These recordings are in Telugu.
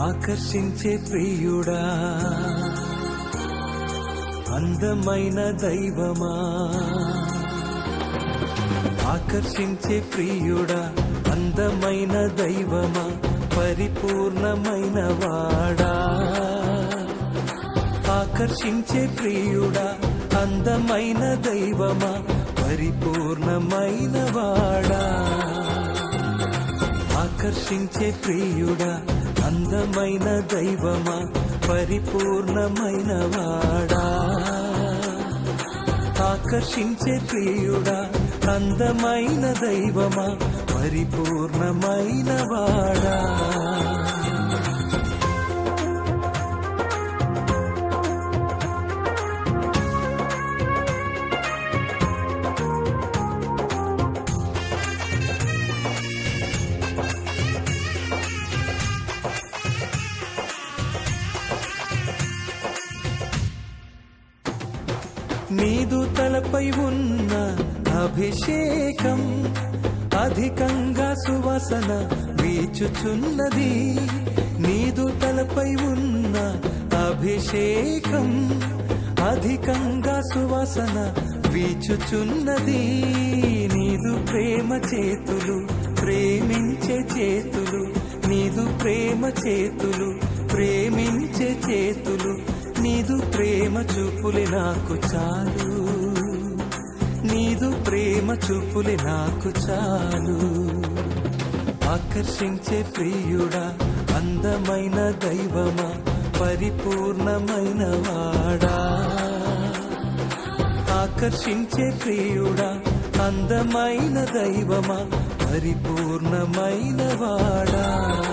ఆకర్షించే ప్రియుడా అందమైన దైవమా ఆకర్షించే ప్రియుడా అందమైన దైవమా పరిపూర్ణమైన వాడా ఆకర్షించే ప్రియుడా అందమైన దైవమా పరిపూర్ణమైన వాడా ఆకర్షించే ప్రియుడా అందమైన దైవమా పరిపూర్ణమైన వాడా ఆకర్షించే ప్రియుడా అందమైన దైవమా పరిపూర్ణమైన వాడా నీదు తలపై ఉన్న అభిషేకం అధికంగా సువాసన వీచుచున్నది నీదు తలపై ఉన్న అభిషేకం అధికంగా సువాసన వీచుచున్నది నీదు ప్రేమ చేతులు ప్రేమించే చేతులు నీదు ప్రేమ చేతులు ప్రేమించే చేతులు నీదు ప్రేమ చూపులే నాకు చాలు నీదు ప్రేమ చూపులే నాకు చాలు ఆకర్షించే ప్రియుడా అందమైన దైవమా పరిపూర్ణమైన వాడా ఆకర్షించే ప్రియుడా అందమైన దైవమా పరిపూర్ణమైన వాడా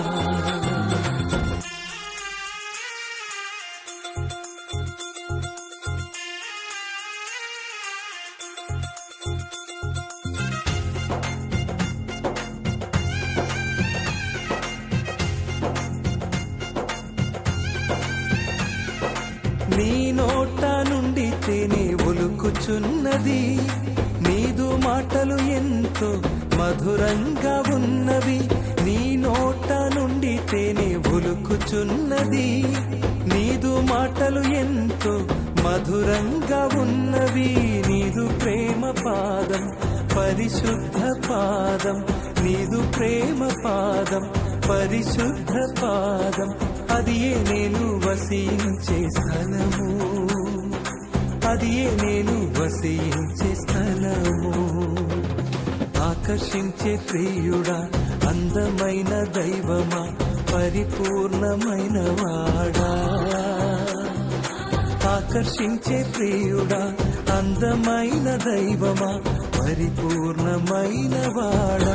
నీ నోట నుండి తేనె ఒలుకుచున్నది నీదు మాటలు ఎంతో మధురంగా ఉన్నవి నీ నోట నుండి తేనె ఒలుకుచున్నది నీదు మాటలు ఎంతో మధురంగా ఉన్నవి నీదు ప్రేమ పాదం పరిశుద్ధ పాదం నీదు ప్రేమ పాదం పరిశుద్ధ పాదం అది ఏ నేను వసించే స్థలము అది ఏ నేను వసించే స్థలము ఆకర్షించే ప్రియుడా అందమైన దైవమా పరిపూర్ణమైన వాడా ఆకర్షించే ప్రియుడా అందమైన దైవమా పరిపూర్ణమైన వాడా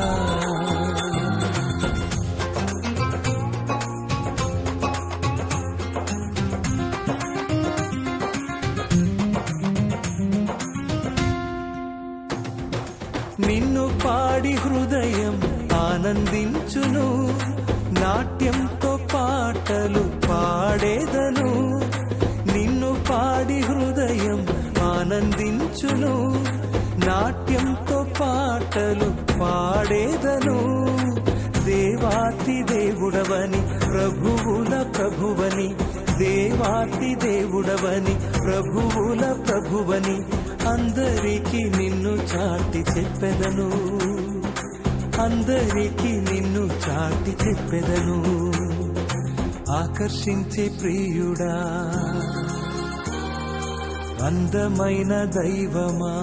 నిన్ను పాడి హృదయం ఆనందించును నాట్యంతో పాటలు పాడేదను నిన్ను పాడి హృదయం ఆనందించును నాట్యంతో పాటలు పాడేదను దేవాతి దేవుడవని ప్రభువుల ప్రభువని దేవాతి దేవుడవని ప్రభువుల ప్రభువని అందరికీ నిన్ను చాటి చెప్పెదను అందరికీ నిన్ను చాటి చెప్పెదను ఆకర్షించే ప్రియుడా అందమైన దైవమా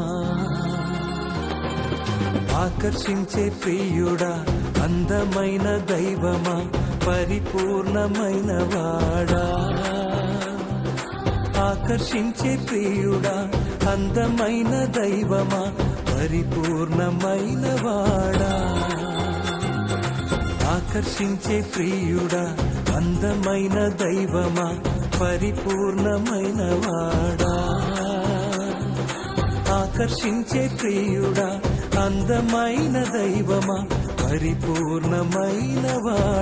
ఆకర్షించే ప్రియుడా అందమైన దైవమా పరిపూర్ణమైన వాడా ఆకర్షించే ప్రియుడా అందమైన దైవమా పరిపూర్ణమైన వాడా ఆకర్షించే ప్రియుడా అందమైన దైవమా పరిపూర్ణమైన వాడా ఆకర్షించే ప్రియుడా అందమైన దైవమా పరిపూర్ణమైన వాడా